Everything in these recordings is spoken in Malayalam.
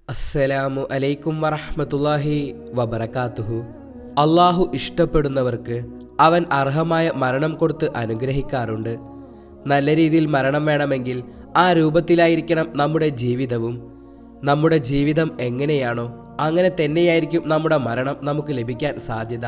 അസ്സലാമു അലൈക്കും വറഹ്മത്തുള്ളാഹി വബറകാതുഹു അള്ളാഹു ഇഷ്ടപ്പെടുന്നവർക്ക് അവൻ അർഹമായ മരണം കൊടുത്ത് അനുഗ്രഹിക്കാറുണ്ട് നല്ല രീതിയിൽ മരണം വേണമെങ്കിൽ ആ രൂപത്തിലായിരിക്കണം നമ്മുടെ ജീവിതവും നമ്മുടെ ജീവിതം എങ്ങനെയാണോ അങ്ങനെ തന്നെയായിരിക്കും നമ്മുടെ മരണം നമുക്ക് ലഭിക്കാൻ സാധ്യത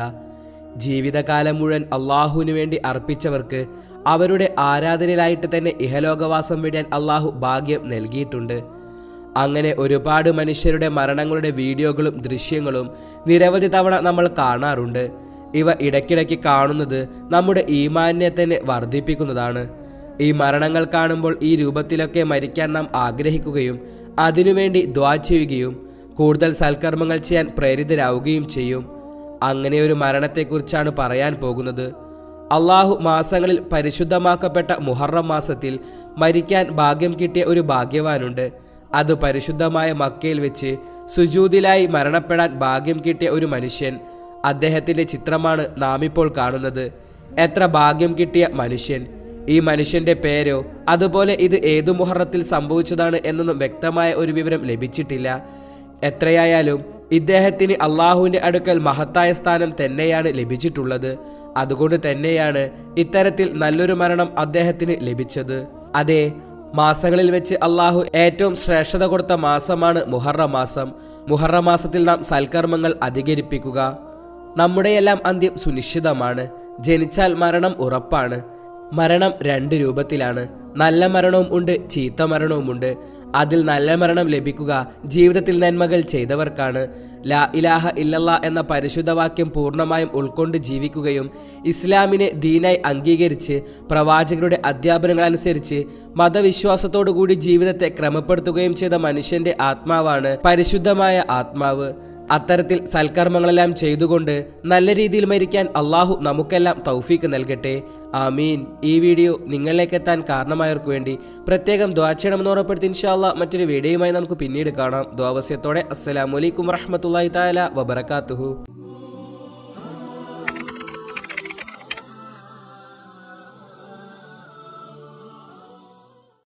ജീവിതകാലം മുഴുവൻ അള്ളാഹുവിന് വേണ്ടി അർപ്പിച്ചവർക്ക് അവരുടെ ആരാധനയിലായിട്ട് തന്നെ ഇഹലോകവാസം വിടാൻ അള്ളാഹു ഭാഗ്യം നൽകിയിട്ടുണ്ട് അങ്ങനെ ഒരുപാട് മനുഷ്യരുടെ മരണങ്ങളുടെ വീഡിയോകളും ദൃശ്യങ്ങളും നിരവധി തവണ നമ്മൾ കാണാറുണ്ട് ഇവ ഇടയ്ക്കിടയ്ക്ക് കാണുന്നത് നമ്മുടെ ഈമാനിനെ തന്നെ വർദ്ധിപ്പിക്കുന്നതാണ് ഈ മരണങ്ങൾ കാണുമ്പോൾ ഈ രൂപത്തിലൊക്കെ മരിക്കാൻ നാം ആഗ്രഹിക്കുകയും അതിനുവേണ്ടി ദ്വാ ചെയ്യുകയും കൂടുതൽ സൽക്കർമ്മങ്ങൾ ചെയ്യാൻ പ്രേരിതരാവുകയും ചെയ്യും അങ്ങനെ ഒരു മരണത്തെക്കുറിച്ചാണ് പറയാൻ പോകുന്നത് അള്ളാഹു മാസങ്ങളിൽ പരിശുദ്ധമാക്കപ്പെട്ട മുഹറം മാസത്തിൽ മരിക്കാൻ ഭാഗ്യം കിട്ടിയ ഒരു ഭാഗ്യവാനുണ്ട് അത് പരിശുദ്ധമായ മക്കയിൽ വെച്ച് സുജൂതിലായി മരണപ്പെടാൻ ഭാഗ്യം കിട്ടിയ ഒരു മനുഷ്യൻ അദ്ദേഹത്തിന്റെ ചിത്രമാണ് നാം ഇപ്പോൾ കാണുന്നത് എത്ര ഭാഗ്യം കിട്ടിയ മനുഷ്യൻ ഈ മനുഷ്യന്റെ പേരോ അതുപോലെ ഇത് ഏതു മുഹറത്തിൽ സംഭവിച്ചതാണ് എന്നൊന്നും വ്യക്തമായ ഒരു വിവരം ലഭിച്ചിട്ടില്ല എത്രയായാലും ഇദ്ദേഹത്തിന് അള്ളാഹുവിന്റെ അടുക്കൽ മഹത്തായ സ്ഥാനം തന്നെയാണ് ലഭിച്ചിട്ടുള്ളത് അതുകൊണ്ട് തന്നെയാണ് ഇത്തരത്തിൽ നല്ലൊരു മരണം അദ്ദേഹത്തിന് ലഭിച്ചത് അതെ മാസങ്ങളിൽ വെച്ച് അള്ളാഹു ഏറ്റവും ശ്രേഷ്ഠത കൊടുത്ത മാസമാണ് മുഹറ മാസം മുഹറ മാസത്തിൽ നാം സൽക്കർമ്മങ്ങൾ അധികരിപ്പിക്കുക നമ്മുടെയെല്ലാം അന്ത്യം സുനിശ്ചിതമാണ് ജനിച്ചാൽ മരണം ഉറപ്പാണ് മരണം രണ്ട് രൂപത്തിലാണ് നല്ല മരണവും ഉണ്ട് ചീത്ത മരണവുമുണ്ട് അതിൽ നല്ല മരണം ലഭിക്കുക ജീവിതത്തിൽ നന്മകൾ ചെയ്തവർക്കാണ് ലാ ഇലാഹ ഇല്ലല്ല എന്ന പരിശുദ്ധവാക്യം പൂർണ്ണമായും ഉൾക്കൊണ്ട് ജീവിക്കുകയും ഇസ്ലാമിനെ ദീനായി അംഗീകരിച്ച് പ്രവാചകരുടെ അധ്യാപനങ്ങൾ അനുസരിച്ച് മതവിശ്വാസത്തോടുകൂടി ജീവിതത്തെ ക്രമപ്പെടുത്തുകയും ചെയ്ത മനുഷ്യന്റെ ആത്മാവാണ് പരിശുദ്ധമായ ആത്മാവ് അത്തരത്തിൽ സൽക്കർമ്മങ്ങളെല്ലാം ചെയ്തുകൊണ്ട് നല്ല രീതിയിൽ മരിക്കാൻ അള്ളാഹു നമുക്കെല്ലാം തൗഫീക്ക് നൽകട്ടെ ആമീൻ ഈ വീഡിയോ നിങ്ങളിലേക്ക് എത്താൻ കാരണമായവർക്ക് വേണ്ടി പ്രത്യേകം ദ്വാചയണമെന്ന് ഉറപ്പെടുത്തി ഇൻഷാല്ല മറ്റൊരു വീഡിയോയുമായി നമുക്ക് പിന്നീട് കാണാം ദ്വാവസ്യത്തോടെ അസ്സലാമലൈക്കും വറഹമത്തല്ലാഹി താല വബർക്കാത്തുഹു